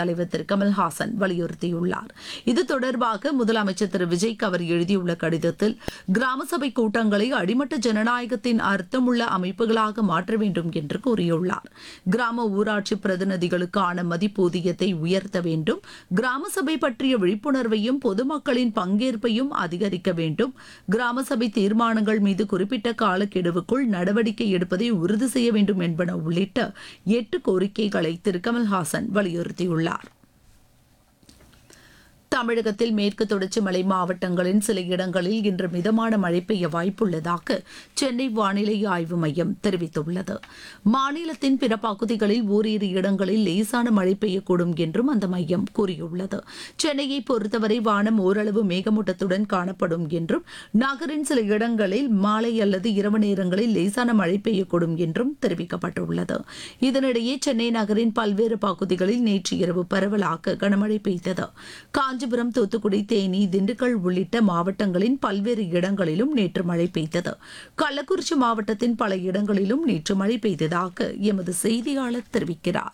தலைவர் திரு கமல்ஹாசன் வலியுறுத்தியுள்ளார் இது தொடர்பாக முதலமைச்சர் திரு விஜய்க்கு அவர் எழுதியுள்ள கடிதத்தில் கிராம சபை கூட்டங்களை அடிமட்ட ஜனநாயகத்தின் அர்த்தமுள்ள அமைப்புகளாக மாற்ற வேண்டும் என்று கூறியுள்ளார் கிராம ஊராட்சி பிரதிநிதிகளுக்கான மதிப்பூதியத்தை உயர்த்த வேண்டும் கிராம சபை பற்றிய விழிப்புணர்வையும் பொதுமக்களின் பங்கேற்பையும் அதிகரிக்க வேண்டும் கிராம சபை தீர்மானங்கள் மீது குறிப்பிட்ட காலக்கெடுவுக்குள் நடவடிக்கை எடுப்பதை உறுதி செய்ய வேண்டும் என்பன உள்ளிட்ட எட்டு கோரிக்கைகளை திரு கமல்ஹாசன் வலியுறுத்தியுள்ளார் தமிழகத்தில் மேற்கு தொடர்ச்சி மலை மாவட்டங்களின் சில இடங்களில் இன்று மிதமான மழை பெய்ய வாய்ப்புள்ளதாக சென்னை வானிலை ஆய்வு மையம் தெரிவித்துள்ளது மாநிலத்தின் பிற பகுதிகளில் ஓரிரு இடங்களில் லேசான மழை பெய்யக்கூடும் என்றும் அந்த மையம் கூறியுள்ளது சென்னையை பொறுத்தவரை வானம் ஓரளவு மேகமூட்டத்துடன் காணப்படும் என்றும் நகரின் சில இடங்களில் மாலை அல்லது இரவு நேரங்களில் லேசான மழை பெய்யக்கூடும் என்றும் தெரிவிக்கப்பட்டுள்ளது இதனிடையே சென்னை நகரின் பல்வேறு பகுதிகளில் நேற்று இரவு பரவலாக கனமழை பெய்தது காஞ்சிபுரம் தூத்துக்குடி தேனி திண்டுக்கல் உள்ளிட்ட மாவட்டங்களின் பல்வேறு இடங்களிலும் நேற்று மழை பெய்தது கள்ளக்குறிச்சி மாவட்டத்தின் பல இடங்களிலும் நேற்று மழை பெய்ததாக எமது செய்தியாளர் தெரிவிக்கிறார்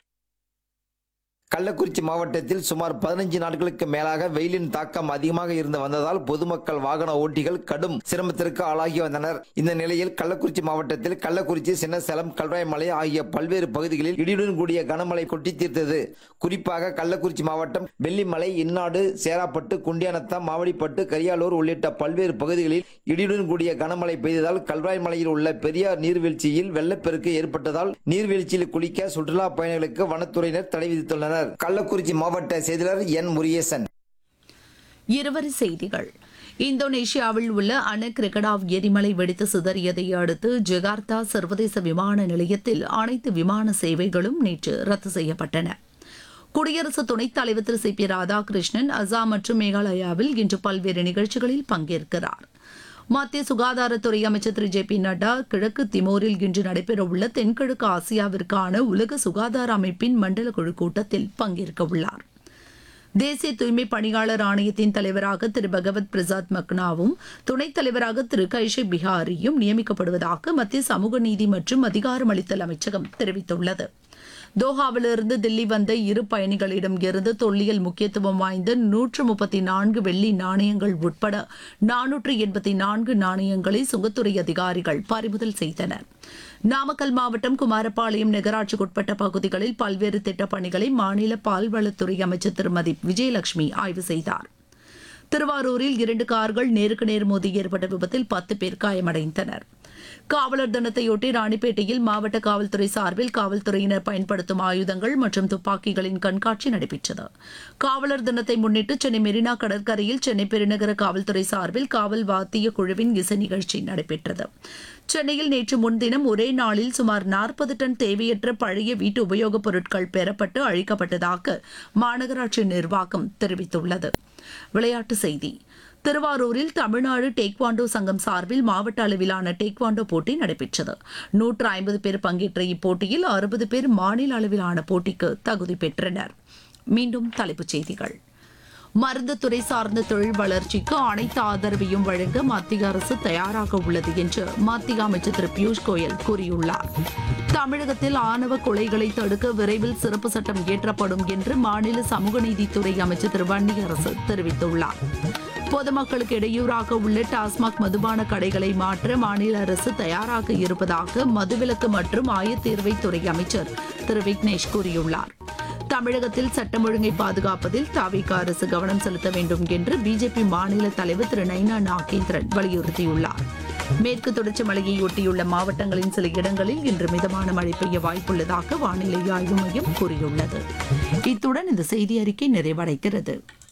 கள்ளக்குறிச்சி மாவட்டத்தில் சுமார் பதினஞ்சு நாட்களுக்கு மேலாக வெயிலின் தாக்கம் அதிகமாக இருந்து வந்ததால் பொதுமக்கள் வாகன ஓட்டிகள் கடும் சிரமத்திற்கு ஆளாகி வந்தனர் இந்த நிலையில் கள்ளக்குறிச்சி மாவட்டத்தில் கள்ளக்குறிச்சி சின்னசேலம் கல்வாய்மலை ஆகிய பல்வேறு பகுதிகளில் இடியுடன் கூடிய கனமழை கொட்டி தீர்த்தது குறிப்பாக கள்ளக்குறிச்சி மாவட்டம் வெள்ளிமலை இன்னாடு சேராப்பட்டு குண்டியானத்தம் மாவடிப்பட்டு கரியாலூர் உள்ளிட்ட பல்வேறு பகுதிகளில் இடியுடன் கூடிய கனமழை பெய்ததால் கல்வாய் மலையில் உள்ள பெரியார் நீர்வீழ்ச்சியில் வெள்ளப்பெருக்கு ஏற்பட்டதால் நீர்வீழ்ச்சியில் குளிக்க சுற்றுலா பயணிகளுக்கு வனத்துறையினர் தடை விதித்துள்ளனர் கள்ளக்குறிச்சி மாவட்ட செய்தியாளர் என் முருகேசன் இருவரி செய்திகள் இந்தோனேஷியாவில் உள்ள அன கிரிகடாவ் எரிமலை வெடித்து சிதறியதை அடுத்து ஜகார்த்தா சர்வதேச விமான நிலையத்தில் அனைத்து விமான சேவைகளும் நேற்று ரத்து செய்யப்பட்டன குடியரசு துணைத் தலைவர் திரு சி பி ராதாகிருஷ்ணன் அசாம் மற்றும் மேகாலயாவில் இன்று பல்வேறு நிகழ்ச்சிகளில் பங்கேற்கிறார் மத்திய சுகாதாரத்துறை அமைச்சர் திரு ஜே பி நட்டா கிழக்கு திமோரில் இன்று நடைபெறவுள்ள தென்கிழக்கு ஆசியாவிற்கான உலக சுகாதார அமைப்பின் மண்டல குழு கூட்டத்தில் பங்கேற்க உள்ளார் தேசிய தூய்மை பணியாளர் ஆணையத்தின் தலைவராக திரு பகவத் பிரசாத் மக்னாவும் துணைத் தலைவராக திரு கைஷே பிஹாரியும் நியமிக்கப்படுவதாக மத்திய சமூக நீதி மற்றும் அதிகாரமளித்தல் அமைச்சகம் தெரிவித்துள்ளது தோஹாவிலிருந்து தில்லி வந்த இரு பயணிகளிடம் இருந்து தொல்லியல் முக்கியத்துவம் வாய்ந்த நூற்று முப்பத்தி நான்கு வெள்ளி நாணயங்கள் உட்பட நானூற்று எண்பத்தி நான்கு நாணயங்களை சுங்கத்துறை அதிகாரிகள் பறிமுதல் செய்தனர் நாமக்கல் மாவட்டம் குமாரபாளையம் நகராட்சிக்குட்பட்ட பகுதிகளில் பல்வேறு திட்டப் பணிகளை மாநில பால்வளத்துறை அமைச்சர் திருமதி விஜயலட்சுமி ஆய்வு செய்தார் திருவாரூரில் இரண்டு கார்கள் நேருக்கு நேர் மோதி ஏற்பட்ட விபத்தில் பத்து பேர் காயமடைந்தனர் காவலர் தினத்தையொட்டி ராணிப்பேட்டையில் மாவட்ட காவல்துறை சார்பில் காவல்துறையினர் பயன்படுத்தும் ஆயுதங்கள் மற்றும் துப்பாக்கிகளின் கண்காட்சி நடைபெற்றது காவலர் தினத்தை முன்னிட்டு சென்னை மெரினா கடற்கரையில் சென்னை பெருநகர காவல்துறை சார்பில் காவல் வாத்திய குழுவின் இசை நிகழ்ச்சி நடைபெற்றது சென்னையில் நேற்று முன்தினம் ஒரே நாளில் சுமார் நாற்பது டன் தேவையற்ற பழைய வீட்டு உபயோகப் பொருட்கள் பெறப்பட்டு அழிக்கப்பட்டதாக மாநகராட்சி நிர்வாகம் தெரிவித்துள்ளது விளையாட்டுச் செய்தி திருவாரூரில் தமிழ்நாடு டேக்வாண்டோ சங்கம் சார்பில் மாவட்ட அளவிலான டேக்வாண்டோ போட்டி நடைபெற்றது நூற்று ஐம்பது பேர் பங்கேற்ற இப்போட்டியில் அறுபது பேர் மாநில அளவிலான போட்டிக்கு தகுதி பெற்றனர் மீண்டும் தலைப்புச் செய்திகள் மருந்து துறை சார்ந்த தொழில் வளர்ச்சிக்கு அனைத்து ஆதரவையும் வழங்க மத்திய அரசு தயாராக உள்ளது என்று மத்திய அமைச்சர் திரு பியூஷ் கோயல் கூறியுள்ளார் தமிழகத்தில் ஆணவ கொலைகளை தடுக்க விரைவில் சிறப்பு சட்டம் இயற்றப்படும் என்று மாநில சமூக நீதித்துறை அமைச்சர் திரு வன்னியரசு தெரிவித்துள்ளார் பொதுமக்களுக்கு இடையூறாக உள்ள டாஸ்மாக் மதுபான கடைகளை மாற்ற மாநில அரசு தயாராக இருப்பதாக மதுவிலக்கு மற்றும் ஆயத்தீர்வைத்துறை அமைச்சர் திரு விக்னேஷ் கூறியுள்ளார் தமிழகத்தில் சட்டம் ஒழுங்கை பாதுகாப்பதில் தாவிக அரசு கவனம் செலுத்த வேண்டும் என்று பிஜேபி மாநில தலைவர் திரு நைனா நாகேந்திரன் வலியுறுத்தியுள்ளார் மேற்கு தொடர்ச்சி மலையை ஒட்டியுள்ள மாவட்டங்களின் சில இடங்களில் இன்று மிதமான மழை பெய்ய வாய்ப்புள்ளதாக வானிலை ஆய்வு மையம் கூறியுள்ளது இத்துடன் இந்த செய்தி அறிக்கை நிறைவடைகிறது